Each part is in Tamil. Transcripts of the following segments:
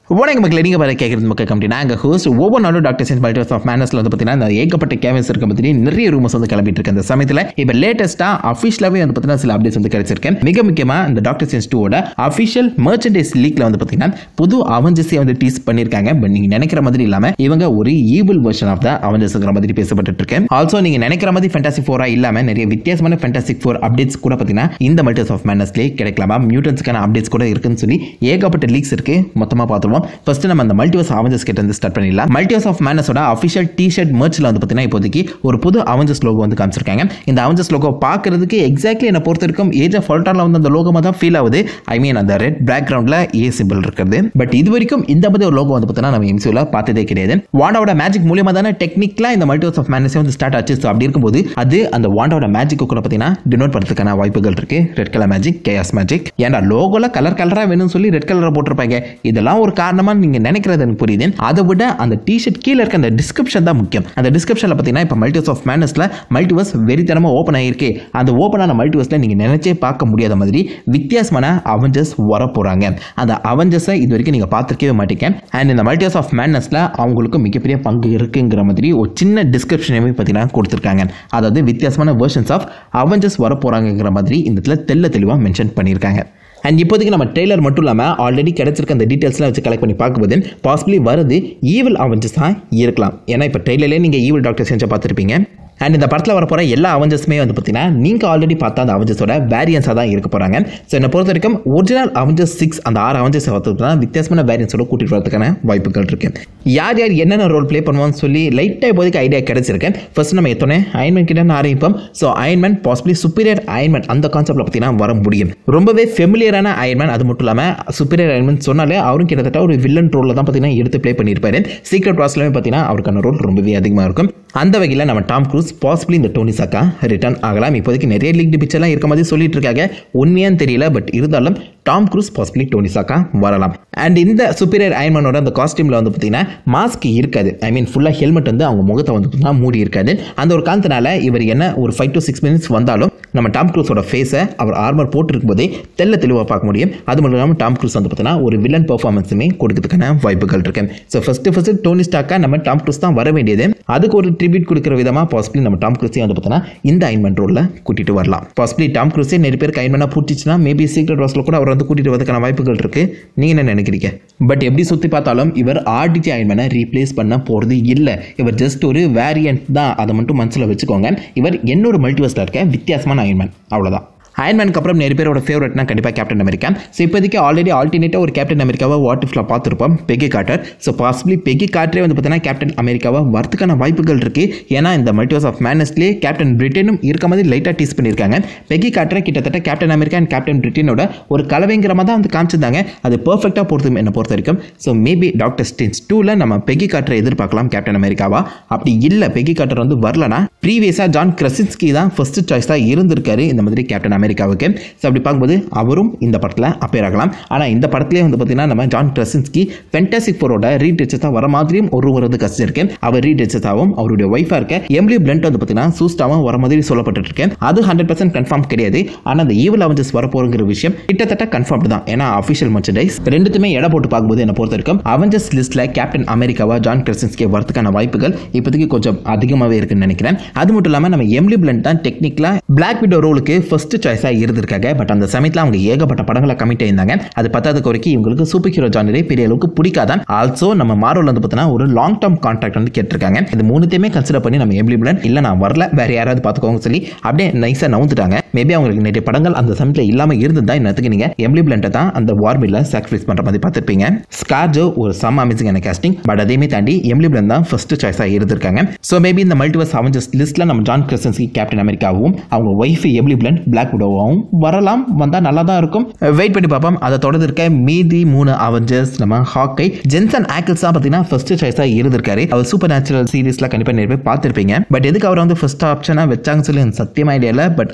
வணக்கம் மக்கள் நீங்கள் வர கேட்குறது மக்கள் கம்பெனி நாங்கள் ஹோஸ்ட் ஒவ்வொரு நாளும் டாக்டர் சென்ஸ் மல்டிவர்ஸ் ஆஃப் மேனஸில் வந்து பார்த்தீங்கன்னா இந்த ஏகப்பட்ட கேமஸ் இருக்க பற்றி நிறைய ரூமர்ஸ் வந்து கிளம்பிட்டு இருக்கு அந்த சமயத்தில் இப்போ லேட்டஸ்ட்டாக அஃபிஷியலாகவே வந்து பார்த்தீங்கன்னா சில அப்டேட்ஸ் வந்து கிடைச்சிருக்கேன் மிக முக்கியமாக இந்த டாக்டர் சென்ஸ் டூவோட அஃபிஷியல் மர்ச்சன்டைஸ் லீக்ல வந்து பார்த்தீங்கன்னா புது அவஞ்சஸை வந்து டீஸ் பண்ணியிருக்காங்க பட் நீங்கள் நினைக்கிற மாதிரி இல்லாமல் இவங்க ஒரு ஈவில் வெர்ஷன் ஆஃப் த அவஞ்சஸ்ங்கிற மாதிரி பேசப்பட்டு இருக்கேன் ஆல்சோ நீங்கள் நினைக்கிற மாதிரி ஃபேண்டாசிக் ஃபோராக இல்லாமல் நிறைய வித்தியாசமான ஃபேண்டாசிக் ஃபோர் அப்டேட்ஸ் கூட பார்த்தீங்கன்னா இந்த மல்டிவர்ஸ் ஆஃப் மேனஸ்லேயே கிடைக்கலாமா மியூட்டன்ஸ்க்கான அப்டேட்ஸ் கூட இருக்குன்னு சொல்லி ஏகப்பட்ட லீக்ஸ் இருக்கு மொத்தமாக பார்த்துருவோம் ஃபர்ஸ்ட் நம்ம அந்த மல்டிவர்ஸ் அவஞ்சஸ் கிட்ட இருந்து ஸ்டார்ட் பண்ணிடலாம் மல்டிவர்ஸ் ஆஃப் மேனஸோட அஃபிஷியல் டி ஷர்ட் மர்ச்சில் வந்து பார்த்தீங்கன்னா இப்போதைக்கு ஒரு புது அவஞ்சஸ் லோகோ வந்து காமிச்சிருக்காங்க இந்த அவஞ்சஸ் லோகோ பார்க்கறதுக்கு எக்ஸாக்ட்லி என்ன பொறுத்த வரைக்கும் ஏஜ் ஆஃப் ஃபால்ட்டாரில் வந்து அந்த லோகமாக தான் ஃபீல் ஆகுது ஐ மீன் அந்த ரெட் பேக்ரவுண்டில் ஏ சிம்பிள் இருக்கிறது பட் இது வரைக்கும் இந்த மாதிரி ஒரு லோகோ வந்து பார்த்தீங்கன்னா நம்ம எம்சியூவில் பார்த்ததே கிடையாது வாண்டாவோட மேஜிக் மூலியமாக தானே டெக்னிக்கலாக இந்த மல்டிவர்ஸ் ஆஃப் மேனஸே வந்து ஸ்டார்ட் ஆச்சு ஸோ அப்படி இருக்கும்போது அது அந்த வாண்டாவோட மேஜிக் கூட பார்த்தீங்கன்னா டினோட் பண்ணுறதுக்கான வாய்ப்புகள் இருக்கு ரெட் கலர் மேஜிக் கேஎஸ் மேஜிக் ஏன்டா லோகோல கலர் கலராக வேணும்னு சொல்லி ரெட் கலரை போட்டிருப்பாங்க இதெல்லாம் ஒரு காரணமா நீங்க நினைக்கிறது எனக்கு புரியுது அதை விட அந்த டிஷர்ட் கீழே இருக்க அந்த டிஸ்கிரிப்ஷன் தான் முக்கியம் அந்த டிஸ்கிரிப்ஷனில் பார்த்தீங்கன்னா இப்போ மல்டிவர்ஸ் ஆஃப் மேனஸில் மல்டிவர்ஸ் வெறித்தனமாக ஓப்பன் ஆகிருக்கு அந்த ஓப்பன் ஆன மல்டிவர்ஸில் நீங்கள் நினைச்சே பார்க்க முடியாத மாதிரி வித்தியாசமான அவெஞ்சர்ஸ் வர போகிறாங்க அந்த அவெஞ்சர்ஸை இது வரைக்கும் நீங்கள் பார்த்துருக்கவே மாட்டீங்க அண்ட் இந்த மல்டிவர்ஸ் ஆஃப் மேனஸில் அவங்களுக்கு மிகப்பெரிய பங்கு இருக்குங்கிற மாதிரி ஒரு சின்ன டிஸ்கிரிப்ஷனையுமே பார்த்தீங்கன்னா கொடுத்துருக்காங்க அதாவது வித்தியாசமான வெர்ஷன்ஸ் ஆஃப் அவெஞ்சர்ஸ் வர போகிறாங்கிற மாதிரி இந்த இடத்துல தெல்ல தெளிவாக மென்ஷன் பண்ணியிருக்காங்க அண்ட் இப்போதைக்கு நம்ம ட்ரெய்லர் மட்டும் இல்லாமல் ஆல்ரெடி கிடைச்சிருக்க அந்த டீட்டெயில்ஸ்லாம் வச்சு கலெக்ட் பண்ணி பார்க்கும்போது பாசிபிளி வருது ஈவில் அவெஞ்சர்ஸ் தான் இருக்கலாம் ஏன்னா இப்போ ட்ரெய்லர்லேயே நீங்கள் ஈவில் டாக்டர் செஞ்சு பார்த்துருப்பீங்க அண்ட் இந்த படத்தில் வரப்போகிற எல்லா அவெஞ்சர்ஸுமே வந்து பார்த்தீங்கன்னா நீங்கள் ஆல்ரெடி பார்த்த அந்த அவெஞ்சர்ஸோட வேரியன்ஸாக தான் இருக்க போகிறாங்க ஸோ என்னை பொறுத்த வரைக்கும் ஒரிஜினல் அவெஞ்சர்ஸ் சிக்ஸ் அந்த ஆறு அவெஞ்சர்ஸ் வரதுக்கு வித்தியாசமான வேரியன்ஸோட கூட்டிகிட்டு வரதுக்கான வாய்ப்புகள் இருக்கு யார் யார் என்னென்ன ரோல் ப்ளே பண்ணுவான்னு சொல்லி லைட்டாக இப்போதைக்கு ஐடியா கிடைச்சிருக்கேன் ஃபர்ஸ்ட் நம்ம எத்தனை அயன்மேன் கிட்ட ஆரம்பிப்போம் so Iron Man possibly superior Iron Man அந்த கான்செப்ட்டில் பார்த்தீங்கன்னா வர முடியும் ரொம்பவே ஃபெமிலியரான அயன்மேன் அது மட்டும் இல்லாமல் சுப்பீரியர் அயன்மேன் சொன்னாலே அவரும் கிட்டத்தட்ட ஒரு வில்லன் ரோலில் தான் பார்த்தீங்கன்னா எடுத்து ப்ளே பண்ணியிருப்பாரு சீக்ரெட் வாஸ்லையுமே பார்த்தீங்கன்னா அவருக்கான ரோல் ரொம்பவே அதிகமாக இருக்கும் அந்த வகையில் நம்ம டாம் க்ரூஸ் பாசிபிளி இந்த டோனி சாக்கா ரிட்டர்ன் ஆகலாம் இப்போதைக்கு நிறைய லீக் பிக்சர்லாம் இருக்க மாதிரி சொல்லிட்டு இருக்காங்க உண்மையான்னு தெரியல பட் இருந்தாலும் டாம் க்ரூஸ் பாசிபிளி டோனி சாக்கா வரலாம் அண்ட் இந்த சுப்பீரியர் அயன்மேனோட அந்த காஸ்டியூமில் வந்து பார்த்தீங்கன்னா மாஸ்க் இருக்காது ஐ மீன் ஃபுல்லாக ஹெல்மெட் வந்து அவங்க முகத்தை வந்து பார்த்தீங்கன்னா மூடி இருக்காது அந்த ஒரு காரணத்தினால இவர் என்ன ஒரு ஃபைவ் டு சிக்ஸ் மினிட்ஸ் வந்தாலும் நம்ம டாம் க்ரூஸோட ஃபேஸை அவர் ஆர்மர் போட்டிருக்கும் போதே தெல்ல தெளிவாக பார்க்க முடியும் அது மட்டும் இல்லாமல் டாம் க்ரூஸ் வந்து பார்த்தீங்கன்னா ஒரு வில்லன் பர்ஃபார்மன்ஸுமே கொடுக்கறதுக்கான வாய்ப்புகள் இருக்கு ஸோ ஃபஸ்ட்டு ஃபஸ்ட்டு டோனி ஸ்டாக்காக நம்ம டாம் க்ரூஸ் தான் வர வேண்டியது அதுக்கு ஒரு ட்ரிபியூட் கொடுக்குற விதமாக பாசிபிளி நம்ம டாம் க்ரூஸே வந்து பார்த்தீங்கன்னா இந்த அயன்மெண்ட் ரோலில் கூட்டிகிட்டு வரலாம் பாசிபிளி டாம் க்ரூஸே நிறைய பேருக்கு அயன்மெண்டாக பிடிச்சிச்சுன்னா மேபி சீக்ரெட் வாஸில் கூட அவர் வந்து கூட்டிகிட்டு வரதுக்கான வாய்ப்புகள் இருக்கு நீங்கள் என்ன நினைக்கிறீங்க பட் எப்படி சுற்றி பார்த்தாலும் இவர் ஆர்டிஜி அயன்மேனை ரீப்ளேஸ் பண்ண போகிறது இல்லை இவர் ஜஸ்ட் ஒரு வேரியன்ட் தான் அதை மட்டும் மனசில் வச்சுக்கோங்க இவர் என்னொரு மல்டிவர்ஸில் இருக்க வித்தியாசமான அயன்மேன் அவ்வளோதான் அயன்மேனுக்கு அப்புறம் நிறைய பேரோட ஃபேவரட்னா கண்டிப்பாக கேப்டன் அமெரிக்கா ஸோ இப்போதைக்கு ஆல்ரெடி ஆல்டர்னேட்டாக ஒரு கேப்டன் அமெரிக்காவை வாட் இஃப்ல பார்த்துருப்போம் Peggy Carter so possibly Peggy காட்டரே வந்து பார்த்தீங்கன்னா கேப்டன் அமெரிக்காவை வரதுக்கான வாய்ப்புகள் இருக்குது ஏன்னா இந்த மல்டிவர்ஸ் ஆஃப் மேனஸ்லேயே கேப்டன் பிரிட்டனும் இருக்க மாதிரி லைட்டாக டீஸ் பண்ணியிருக்காங்க பெகி காட்டரை கிட்டத்தட்ட கேப்டன் அமெரிக்கா அண்ட் கேப்டன் பிரிட்டனோட ஒரு கலவைங்கிற மாதிரி தான் வந்து காமிச்சிருந்தாங்க அது பர்ஃபெக்டாக பொறுத்து என்னை பொறுத்த வரைக்கும் ஸோ மேபி டாக்டர் ஸ்டின்ஸ் டூவில் நம்ம பெகி காட்டரை எதிர்பார்க்கலாம் கேப்டன் அமெரிக்காவா அப்படி இல்லை பெகி காட்டர் வந்து வரலனா ப்ரீவியஸாக ஜான் கிரசின்ஸ்கி தான் ஃபர்ஸ்ட் சாய்ஸாக இருந்திருக்காரு இந்த மாதிரி கேப்டன் அமெரிக்காவுக்கு ஸோ அப்படி பார்க்கும்போது அவரும் இந்த படத்தில் அப்பேர் ஆகலாம் ஆனால் இந்த படத்துலேயே வந்து பார்த்தீங்கன்னா நம்ம ஜான் கிரசின்ஸ்கி ஃபென்டாசிக் ஃபோரோட ரீடெச்சஸாக வர மாதிரியும் ஒரு வரது கசிச்சிருக்கு அவர் ரீடெச்சஸாகவும் அவருடைய ஒய்ஃபாக இருக்க எம்லி பிளண்ட் வந்து பார்த்தீங்கன்னா சூஸ்டாவும் வர மாதிரி சொல்லப்பட்டு இருக்கேன் அது ஹண்ட்ரட் பர்சன்ட் கன்ஃபார்ம் கிடையாது ஆனால் அந்த ஈவல் அவஞ்சஸ் வர போகிற விஷயம் கிட்டத்தட்ட கன்ஃபார்ம் தான் ஏன்னா அஃபிஷியல் மர்ச்சன்டைஸ் ரெண்டுத்துமே எடை போட்டு பார்க்கும்போது என்ன பொறுத்த வரைக்கும் அவஞ்சஸ் லிஸ்ட்டில் கேப்டன் அமெரிக்காவா ஜான் கிரசின்ஸ்கி வரதுக்கான வாய்ப்புகள் இப்போதைக்கு கொஞ்சம் அதிகமாகவே இருக்குன்னு நினைக்கிறேன் அது மட்டும் இல்லாமல் நம்ம எம்லி பிளண்ட் தான் டெக்னிக்கலாக பிளாக் விடோ ரோலுக்கு ஃபர்ஸ்ட் சாய்ஸாக இருந்திருக்காங்க பட் அந்த சமயத்தில் அவங்க ஏகப்பட்ட படங்களை கமிட் ஆயிருந்தாங்க அது பத்தாததுக்கு வரைக்கும் இவங்களுக்கு சூப்பர் ஹீரோ ஜானரே பெரிய அளவுக்கு பிடிக்காதான் ஆல்சோ நம்ம மாரோல் வந்து பார்த்தீங்கன்னா ஒரு லாங் டேர்ம் கான்ட்ராக்ட் வந்து கேட்டிருக்காங்க இது மூணுத்தையுமே கன்சிடர் பண்ணி நம்ம எம்லி பிளண்ட் இல்லை நான் வரல வேற யாராவது பார்த்துக்கோங்க சொல்லி அப்படியே நைஸாக நவுந்துட்டாங்க மேபி அவங்களுக்கு நிறைய படங்கள் அந்த சமயத்தில் இல்லாமல் இருந்ததா என்னத்துக்கு நீங்கள் எம்லி பிளண்ட்டை தான் அந்த வார்மில் சாக்ரிஃபைஸ் பண்ணுற மாதிரி பார்த்துருப்பீங்க ஸ்கார்ஜோ ஒரு சம் அமேசிங்கான கேஸ்டிங் பட் அதையுமே தாண்டி எம்லி பிளண்ட் தான் ஃபர்ஸ்ட் சாய்ஸாக இருந்திருக்காங்க ஸோ மேபி இந்த மல்டிவர்ஸ் அவஞ்சஸ் லிஸ்ட்டில் நம்ம ஜான் கிரசன்ஸ்கி கேப்டன் அமெரிக்காவும் அவங்க ஒய்ஃப் எம்லி பிளண்ட் பிளாக் விடோவும் வரலாம் வந்தால் நல்லா தான் இருக்கும் வெயிட் பண்ணி பார்ப்போம் அதை தொடர்ந்து இருக்க மீதி மூணு அவெஞ்சர்ஸ் நம்ம ஹாக்கை ஜென்சன் ஆக்கிள்ஸ் தான் பார்த்தீங்கன்னா ஃபர்ஸ்ட் சாய்ஸாக இருந்திருக்காரு அவர் சூப்பர் நேச்சுரல் சீரீஸ்ல கண்டிப்பாக நிறைய பேர் பார்த்துருப்பீங்க பட் எதுக்கு அவர் வந்து ஃபர்ஸ்ட் ஆப்ஷனாக வச்சாங்க சொல்லி எனக்கு சத்தியமா ஐடியா இல்லை பட் அவர் தான் பார்த்தீங்கன்னா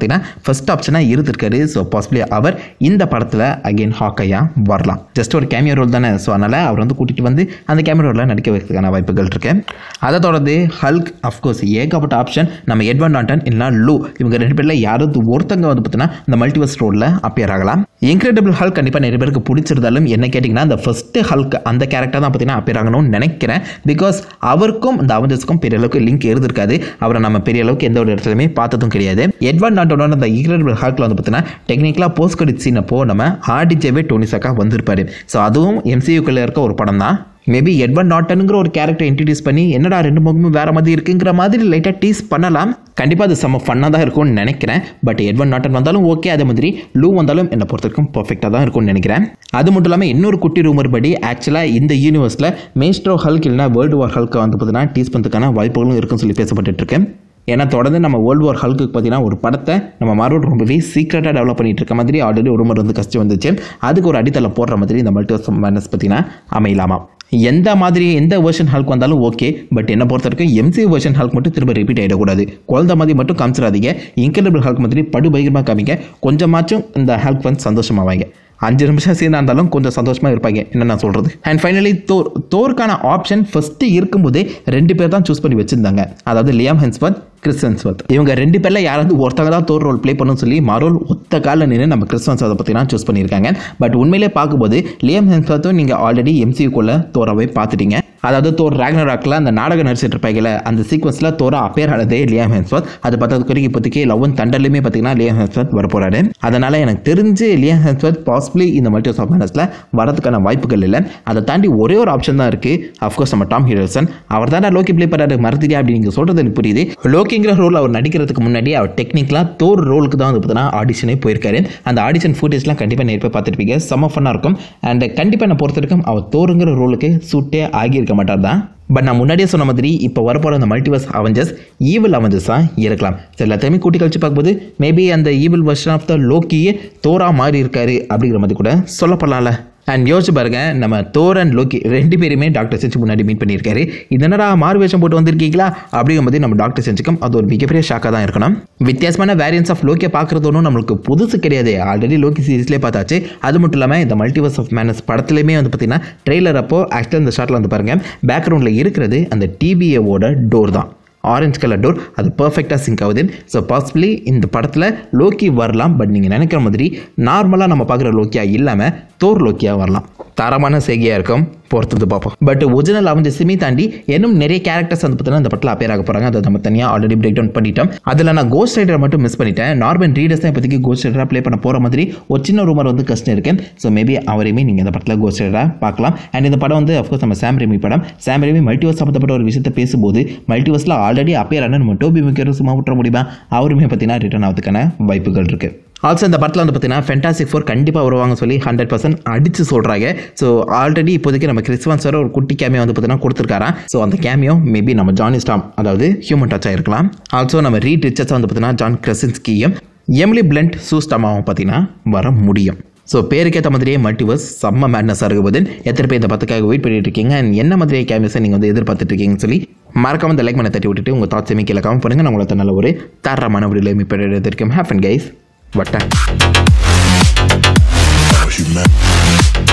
பார்த்தீங்கன்னா ஃபர்ஸ்ட் ஆப்ஷனாக இருந்திருக்காரு ஸோ பாசிபிளி அவர் இந்த படத்தில் அகெயின் ஹாக்கையா வரலாம் ஜஸ்ட் ஒரு கேமியோ ரோல் தானே ஸோ அதனால் அவர் வந்து கூட்டிகிட்டு வந்து அந்த கேமியோ ரோலில் நடிக்க வைக்கிறதுக்கான வாய்ப்புகள் இருக்கு அதை தொடர்ந்து ஹல்க் அஃப்கோர்ஸ் ஏகப்பட்ட ஆப்ஷன் நம்ம எட்வன் நாட்டன் இல்லைனா லூ இவங்க ரெண்டு பேரில் யாராவது ஒருத்தங்க வந்து பார்த்தீங்கன்னா இந்த மல்டிவர்ஸ் ரோலில் அப்பியர் ஆகலாம் இன்க்ரெடிபிள் ஹல்க் கண்டிப்பாக நிறைய பேருக்கு பிடிச்சிருந்தாலும் என்ன கேட்டிங்கன்னா அந்த ஃபர்ஸ்ட் ஹல்க் அந்த கேரக்டர் தான் பார்த்தீங்கன்னா அப்பியர் ஆகணும்னு நினைக்கிறேன் பிகாஸ் அவருக்கும் இந்த அவஞ்சர்ஸ்க்கும் பெரிய அளவுக்கு லிங்க் இருந்திருக்காது அவரை நம்ம பெரிய அளவுக்கு எந்த ஒரு இடத்துலையுமே பார்த்ததும் கிடையாது எட்வன் நாட்டோட அந்த இன்க்ரெடிபிள் ஹல்கில் வந்து பார்த்தீங்கன்னா டெக்னிக்கலாக போஸ்ட் கிரெடிட் சீன் அப்போ நம்ம ஆர்டிஜேவே டோனிசாக்கா வந்திருப்பாரு ஸோ அதுவும் எம்சியூக்குள்ளே இருக்க ஒரு படம் தான் மேபி எட்வன் நாட்டனுங்கிற ஒரு கேரக்டர் இன்ட்ரடியூஸ் பண்ணி என்னடா ரெண்டு முகமும் வேற மாதிரி இருக்குங்கிற மாதிரி லைட்டாக டீஸ் பண்ணலாம் கண்டிப்பாக அது செம்ம ஃபன்னாக தான் இருக்கும்னு நினைக்கிறேன் பட் எட்வன் நாட்டன் வந்தாலும் ஓகே அதே மாதிரி லூ வந்தாலும் என்னை பொறுத்த வரைக்கும் பர்ஃபெக்டாக தான் இருக்கும்னு நினைக்கிறேன் அது மட்டும் இல்லாமல் இன்னொரு குட்டி ரூமர் படி ஆக்சுவலாக இந்த யூனிவர்ஸில் மேஸ்ட்ரோ ஹல்க் இல்லைனா வேர்ல்டு வார் ஹல்க்கை வந்து பார்த்தீங்கன்னா டீஸ் பண்ணுறதுக்கான வாய்ப்புகளும் இருக்குன்னு சொல்லி பேசப்பட்டு இருக்கேன் ஏன்னா தொடர்ந்து நம்ம வேர்ல்டு வார் ஹல்க்கு பார்த்தீங்கன்னா ஒரு படத்தை நம்ம மார்வல் ரொம்பவே சீக்கிரட்டாக டெவலப் பண்ணிட்டு இருக்க மாதிரி ஆல்ரெடி ஒரு முறை வந்து கஷ்டம் வந்துச்சு அதுக்கு ஒரு அடித்தள போடுற மாதிரி இந்த மல்டிவர்ஸ் மேனஸ் பார்த்தீங்கன்னா அமையலாமா எந்த மாதிரி எந்த வெர்ஷன் ஹல்க் வந்தாலும் ஓகே பட் என்ன பொறுத்த வரைக்கும் எம்சி வெர்ஷன் ஹல்க் மட்டும் திரும்ப ரிப்பீட் ஆகிடக்கூடாது குழந்த மாதிரி மட்டும் காமிச்சிடாதீங்க இன்கிரெடிபிள் ஹல்க் மாதிரி படு பயங்கரமாக காமிங்க கொஞ்சமாச்சும் இந்த ஹல்க் வந்து சந்தோஷமாவாங்க அஞ்சு நிமிஷம் சீனாக இருந்தாலும் கொஞ்சம் சந்தோஷமாக இருப்பாங்க என்ன நான் சொல்கிறது அண்ட் ஃபைனலி தோர் தோருக்கான ஆப்ஷன் ஃபஸ்ட்டு இருக்கும்போதே ரெண்டு பேர் தான் சூஸ் பண்ணி வச்சுருந்தாங்க அதாவது லியாம் ஹென்ஸ்வர்த் கிறிஸ் ஹென்ஸ்வர்த் இவங்க ரெண்டு பேரில் யாராவது ஒருத்தங்க தான் தோர் ரோல் ப்ளே பண்ணணும்னு சொல்லி மரோல் ஒத்த காலில் நின்று நம்ம கிறிஸ் ஹென்ஸ்வர்த்தை பற்றினா சூஸ் பண்ணியிருக்காங்க பட் உண்மையிலே பார்க்கும்போது லியாம் ஹென்ஸ்வர்த்தும் நீங்கள் ஆல்ரெடி எம்சியூக்குள்ளே தோராவே பார்த்துட்டீங்க அதாவது தோர் ராக்னராக்கில் அந்த நாடகம் நடிச்சிட்டு இருப்பாங்கல அந்த சீக்வன்ஸில் தோரா அப்பேர் ஆனதே லியாம் ஹென்ஸ்வர்த் அது பார்த்தது வரைக்கும் இப்போதைக்கு லவ் அண்ட் தண்டர்லையுமே பார்த்தீங்கன்னா லியாம் ஹென்ஸ்வர்த் வர போகிறாரு அதனால் எனக்கு தெரிஞ்சு லியாம் ஹென்ஸ்வர்த் பாசிபிளி இந்த மல்டிவர்ஸ் ஆஃப் மேனஸில் வரதுக்கான வாய்ப்புகள் இல்லை அதை தாண்டி ஒரே ஒரு ஆப்ஷன் தான் இருக்குது அஃப்கோர்ஸ் நம்ம டாம் ஹீரோசன் அவர் தான் லோக்கி ப்ளே பண்ணுறாரு மறந்துட்டியா அப்படி நீங்கள் சொல்கிறது எனக்கு புரியுது லோக்கிங்கிற ரோல் அவர் நடிக்கிறதுக்கு முன்னாடி அவர் டெக்னிக்கலாக தோர் ரோலுக்கு தான் வந்து பார்த்தீங்கன்னா ஆடிஷனே போயிருக்காரு அந்த ஆடிஷன் ஃபுட்டேஜ்லாம் கண்டிப்பாக நேர் போய் பார்த்துருப்பீங்க செம்ம ஃபன்னாக இருக்கும் அண்ட் கண்டிப்பாக நான் பொறுத்த வரைக்கும் அவர் தோருங்கிற ரோலுக்கு சூட்டே ஆகியிருக்க மாட்டார் தான் பட் நான் முன்னாடியே சொன்ன மாதிரி இப்போ வரப்போகிற அந்த மல்டிவர்ஸ் அவெஞ்சர்ஸ் ஈவில் அவெஞ்சர்ஸாக இருக்கலாம் சரி எல்லாத்தையுமே கூட்டி கழிச்சு பார்க்கும்போது மேபி அந்த ஈவில் வெர்ஷன் ஆஃப் த லோக்கியே தோரா மாறி இருக்காரு அப்படிங்கிற மாதிரி கூட சொல்லப்படலாம்ல அண்ட் யோசிச்சு பாருங்க நம்ம தோர் அண்ட் லோக்கி ரெண்டு பேருமே டாக்டர் செஞ்சு முன்னாடி மீட் பண்ணியிருக்காரு இதனடா மாறு வேஷம் போட்டு வந்திருக்கீங்களா அப்படிங்கும்போது நம்ம டாக்டர் செஞ்சுக்கும் அது ஒரு மிகப்பெரிய ஷாக்காக தான் இருக்கணும் வித்தியாசமான வேரியன்ஸ் ஆஃப் லோக்கியை பார்க்குறது ஒன்றும் நம்மளுக்கு புதுசு கிடையாது ஆல்ரெடி லோக்கி சீரிஸ்லேயே பார்த்தாச்சு அது மட்டும் இல்லாமல் இந்த மல்டிவர்ஸ் ஆஃப் மேனஸ் படத்துலையுமே வந்து பார்த்தீங்கன்னா ட்ரெய்லர் அப்போ ஆக்சுவலாக இந்த ஷாட்டில் வந்து பாருங்கள் பேக்ரவுண்டில் இருக்கிறது அந்த டிவிஏவோட டோர் தான் ஆரஞ்சு கலர் டோர் அது பர்ஃபெக்டாக சிங்க் ஆகுது ஸோ பாசிபிளி இந்த படத்தில் லோக்கி வரலாம் பட் நீங்கள் நினைக்கிற மாதிரி நார்மலாக நம்ம பார்க்குற லோக்கியா இல்லாமல் தோர் லோக்கியா வரலாம் தரமான செய்கையாக இருக்கும் பொறுத்தது பார்ப்போம் பட் ஒரிஜினல் அவஞ்சஸுமே தாண்டி இன்னும் நிறைய கேரக்டர்ஸ் வந்து பார்த்தீங்கன்னா இந்த படத்தில் அப்பேர் ஆக போகிறாங்க அதை நம்ம தனியாக ஆல்ரெடி பிரேக் டவுன் பண்ணிட்டோம் அதில் நான் கோஸ்ட் ரைடரை மட்டும் மிஸ் பண்ணிட்டேன் நார்மல் ரீடர்ஸ் தான் இப்போதைக்கு கோஸ்ட் ரைடராக ப்ளே பண்ண போகிற மாதிரி ஒரு சின்ன ரூமர் வந்து கஷ்டம் இருக்கேன் ஸோ மேபி அவரையுமே நீங்கள் இந்த படத்தில் கோஸ்ட் ரைடராக பார்க்கலாம் அண்ட் இந்த படம் வந்து அஃப்கோர்ஸ் நம்ம சாம் ரெமி படம் சாம் ரெமி மல்டிவர்ஸ் சம்மந்தப்பட்ட ஒரு விஷயத்தை பேசும்போது மல்டிவர்ஸில் ஆல்ரெடி அப்பேர் ஆன நம்ம டோபி மிக்கர் சும்மா விட்டுற முடியுமா அவருமே பார்த்தீங்கன்னா ரிட்டர்ன் ஆகிறதுக்கான வாய்ப்புகள் இருக்குது ஆல்சோ இந்த படத்தில் வந்து பார்த்தீங்கன்னா ஃபென்டாசிக் ஃபோர் கண்டிப்பாக வருவாங்க சொல்லி ஹண்ட்ரட் பர்சன்ட் அடித்து சொல்கிறாங்க ஸோ ஆல்ரெடி இப்போதைக்கு நம்ம கிறிஸ்துவன் சார் ஒரு குட்டி கேமியோ வந்து பார்த்தீங்கன்னா கொடுத்துருக்காராம் ஸோ அந்த கேமியோ மேபி நம்ம ஜானி ஸ்டாம் அதாவது ஹியூமன் டச்சாக இருக்கலாம் ஆல்சோ நம்ம ரீட் ரிச்சர்ஸாக வந்து பார்த்தீங்கன்னா ஜான் கிரசின்ஸ்கியும் எம்லி பிளண்ட் சூஸ்டாமாவும் பார்த்தீங்கன்னா வர முடியும் ஸோ பேருக்கேற்ற மாதிரியே மல்டிவர்ஸ் செம்ம மேட்னஸாக இருக்கும் போது எத்தனை பேர் இந்த பத்துக்காக வெயிட் பண்ணிட்டு இருக்கீங்க and என்ன மாதிரியே கேமியஸை நீங்கள் வந்து எதிர்பார்த்துட்டு இருக்கீங்கன்னு சொல்லி மறக்காம இந்த லைக் பண்ண தட்டி விட்டுட்டு உங்கள் தாட்ஸ் கீழே கமெண்ட் பண்ணுங்கள் நான் உங்களை நல்ல ஒரு தரமான வீடியோ மீட் பண்ணிட்டு இருக்கேன் ஹேப்பன் கைஸ் வட்டேன் Cause you mad.